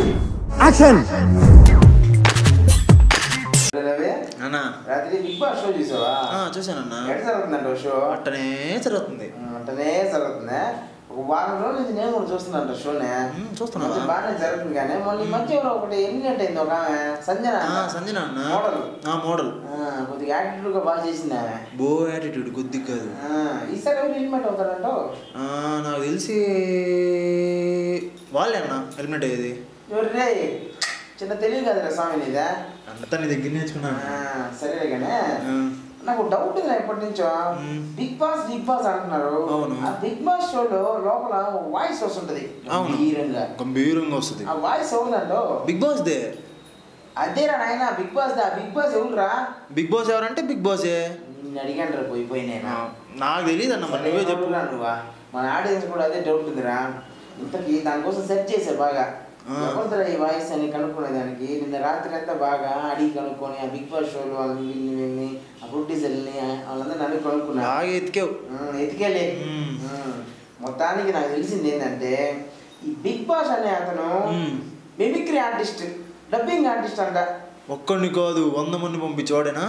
Action Ravi అన్నా రాత్రి big boss show చూసావా ఆ, చూశానన్నా ఎక్కడ జరుగుతుందంట షో అట్టనే జరుగుతుంది అంటనే జరుగుతుంది ఒక వారం రోజుల నుంచి నేను కూడా చూస్తున్నాంట షోనే మ్మ్, చూస్తున్నావా? మంచి బాగానే జరుగుతుంది కానీ మళ్ళీ ఈ మధ్య ఎవరో ఒకటి ఎలిమినేట్ అయింది ఒక ఆమె సంజన ఆ, సంజన అన్న మోడల్ ఆ మోడల్ ఆ, కొద్దిగా యాటిట్యూడ్ గా బాగా చేసింది ఆమె బో యాటిట్యూడ్ కొద్ది కాదు ఆ, ఈసారి ఎవరు ఎలిమినేట్ అవుతారంటో ఆ, నాకు తెలిసి వాళ్ళే అన్న హెల్మెట్ అయ్యేది ఎవరు రే చిన్న తెలియదు కదరా స్వామి నీదే అంతా నీ దగ్గర నేర్చుకున్నాను ఆ, సరేలే కానీ ఆ, నాకు డౌట్ ఉంది ఎప్పటి నుంచో మ్మ్. బిగ్ బాస్ బిగ్ బాస్ అంటున్నారు అవును. ఆ బిగ్ బాస్ షోలో లోపల వాయిస్ వస్తుంటది అవును గంభీరంగా గంభీరంగా వస్తుంది ఆ వాయిస్ ఎవరిదంటో బిగ్ బాస్ దే అదేరా నాయన బిగ్ బాస్ దా బిగ్ బాస్ ఎవరురా బిగ్ బాస్ ఎవరంటే బిగ్ బాసే నిన్ను అడిగాను రా పోయి పోయి నేను ఆ, నాకు తెలియదు అన్న మరి నువ్వే చెప్పు ఎవరురా నువ్వా మన ఆడియన్స్ కూడా అదే డౌట్ ఉందిరా ఇంతకీ దానికోసం సెర్చ్ చేశా బాగా ఆ. ఎవరిదిరా ఈ వాయిస్ అని కనుక్కునే దానికి నిన్న రాత్రి అంతా బాగా అడిగి కనుక్కొని ఆ బిగ్ బాస్ షోలో వాళ్ళని వీళ్ళని వీళ్ళని ఆ ప్రొడ్యూసర్ని వాళ్ళందరూ నన్ను కనుక్కున్నా బాగా ఎతికావు ఉమ్, ఎతికేలే ఉమ్. ఉమ్, మొత్తానికి నాకు తెలిసింది ఏంటంటే ఈ బిగ్ బాస్ అనే అతను ఉమ్. మిమిక్రీ ఆర్టిస్ట్ డబ్బింగ్ ఆర్టిస్ట్ అంట ఒక్కడిని కాదు వంద మంది పంపించేవాడేనా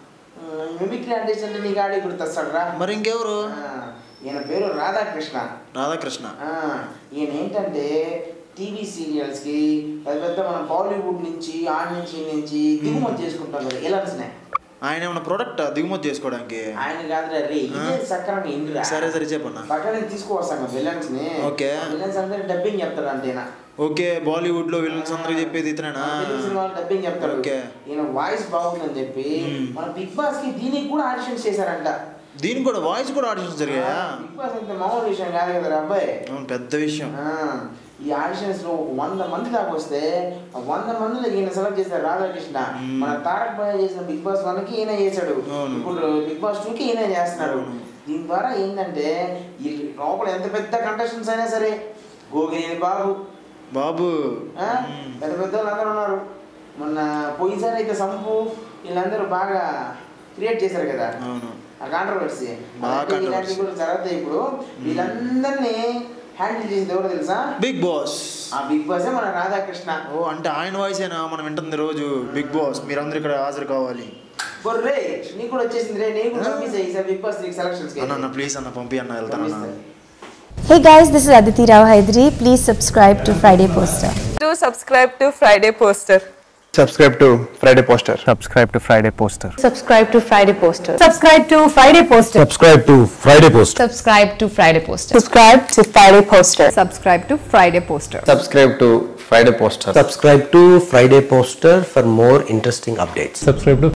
ఉమ్, మిమిక్రీ ఆర్టిస్ట్ అంటే నీకు ఆడి గుర్తొస్తాడు రా మరి ఇంకెవరు ఈయన పేరు రాధాకృష్ణ రాధాకృష్ణ ఆ, ఈయన ఏంటంటే టీవీ సీరియల్స్కి పెద్ద పెద్ద మన బాలీవుడ్ నుంచి ఆ నుంచి ఈ నుంచి దిగుమతి చేసుకుంటాం కదా ఎలన్స్నే ఆయన ఏమైనా ప్రోడక్ట్ దిగుమతి చేసుకోవడానికి ఆయన కాదురా రే ఇదే సక్రమంగా ఇండిరా సరే సరే చెప్పన్నా పక్కన తీసుకువస్తాం విలన్స్ ని ఓకే. విలన్స్ అందరూ డబ్బింగ్ చెప్తాడు అంటే ఈయన. ఓకే బాలీవుడ్ లో విలన్స్ అందరూ చెప్పేది ఇతనేనా మన తెలుగు సినిమాలు డబ్బింగ్ చెప్తాడు ఓకే. ఈయన వాయిస్ బాగుందని చెప్పి మ్మ్. మన బిగ్ బాస్ కి దీనికి కూడా ఆడిషన్స్ చేశారంట దీనికి కూడా వాయిస్ కూడా ఆడిషన్స్ జరిగాయా బిగ్ బాస్ అంటే మామూలు విషయం కాదు కదా అబ్బాయి అవును, పెద్ద విషయం ఆ, ఈ ఆడిషన్స్ లో ఒక వంద మంది దాకా వస్తే ఆ వంద మందిలో ఈయన సెలెక్ట్ చేశారు రాధాకృష్ణ మ్మ్. మన తారక్ బాయ్ చేసిన బిగ్ బాస్ వన్ కి ఈయన చేశాడు అవును. ఇప్పుడు బిగ్ బాస్ టూ కి ఈయన చేస్తున్నాడు అవును. దీని ద్వారా ఏంటంటే ఈ లోపల ఎంత పెద్ద కంటెస్టెంట్స్ అయినా సరే గోగినేని బాబు బాబు ఆ, మ్మ్. పెద్ద పెద్ద వాళ్ళు అందరూ ఉన్నారు మొన్న పోయినసారి అయితే సంపు వీళ్ళందరూ బాగా క్రియేట్ చేశారు కదా అవును ఆ కాంట్రవర్సీ బాగా ఇలాంటివి controversy. కూడా జరుగుతాయి ఇప్పుడు వీళ్ళందరినీ హ్యాండిల్ చేసింది ఎవరో తెలుసా బిగ్ బాస్ ఆ బిగ్ బాస్ మన రాధాకృష్ణ ఓ అంటే ఆయన వాయిస్ అయినా మనం వింటుంది రోజు బిగ్ బాస్ మీరందరూ ఇక్కడ హాజరు కావాలి బొర్రే నీకు కూడా వచ్చేసింది రే నీకు కూడా పంపిస్తాయి ఈసారి బిగ్ బాస్ త్రీ సెలక్షన్స్ అన్న అన్న ప్లీజ్ అన్న పంపి అన్న వెళ్తాను అన్న Hey guys, this is Aditi Rao Hydari. Please subscribe to Friday Poster. Do subscribe to Friday Poster. subscribe to Friday Poster. subscribe to Friday Poster. Subscribe to Friday Poster. Subscribe to Friday Poster. Subscribe to Friday post Subscribe to Friday Poster. Subscribe to Friday Poster. Subscribe to Friday Poster. Subscribe to Friday Poster. Subscribe to Friday poster for more interesting updates Subscribe to